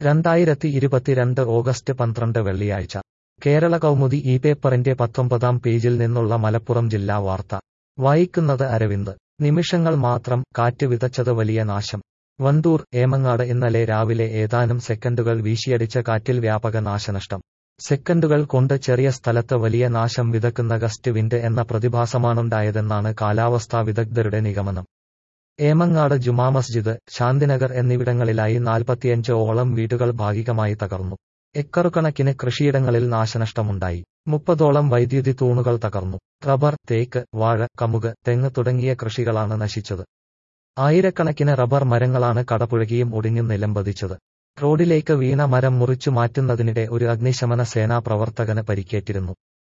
രണ്ടായിരത്തി ഇരുപത്തിരണ്ട് ഓഗസ്റ്റ് പന്ത്രണ്ട് വെള്ളിയാഴ്ച കേരള കൗമുദി ഈ പേപ്പറിന്റെ പത്തൊമ്പതാം പേജിൽ നിന്നുള്ള മലപ്പുറം ജില്ലാ വാർത്ത വായിക്കുന്നത് അരവിന്ദ് നിമിഷങ്ങൾ മാത്രം കാറ്റ് വിതച്ചത് വലിയ നാശം വണ്ടൂർ ഏമങ്ങാട് ഇന്നലെ രാവിലെ ഏതാനും സെക്കൻഡുകൾ വീശിയടിച്ച കാറ്റിൽ വ്യാപക നാശനഷ്ടം സെക്കൻഡുകൾ കൊണ്ട് ചെറിയ സ്ഥലത്ത് വലിയ നാശം വിതക്കുന്ന ഗസ്റ്റ് വിൻഡ് എന്ന പ്രതിഭാസമാണുണ്ടായതെന്നാണ് കാലാവസ്ഥാ വിദഗ്ധരുടെ നിഗമനം ഏമങ്ങാട് ജുമാ മസ്ജിദ് ശാന്തിനഗർ എന്നിവിടങ്ങളിലായി നാൽപ്പത്തിയഞ്ച് ഓളം വീടുകൾ ഭാഗികമായി തകർന്നു എക്കറുകണക്കിന് കൃഷിയിടങ്ങളിൽ നാശനഷ്ടമുണ്ടായി മുപ്പതോളം വൈദ്യുതി തൂണുകൾ തകർന്നു റബ്ബർ തേക്ക് വാഴ കമുക് തെങ്ങ് തുടങ്ങിയ കൃഷികളാണ് നശിച്ചത് ആയിരക്കണക്കിന് റബ്ബർ മരങ്ങളാണ് കടപുഴകിയും ഒടിഞ്ഞും നിലംപതിച്ചത് റോഡിലേക്ക് വീണ മരം മുറിച്ചു മാറ്റുന്നതിനിടെ ഒരു അഗ്നിശമന സേനാ പ്രവർത്തകന് പരിക്കേറ്റിരുന്നു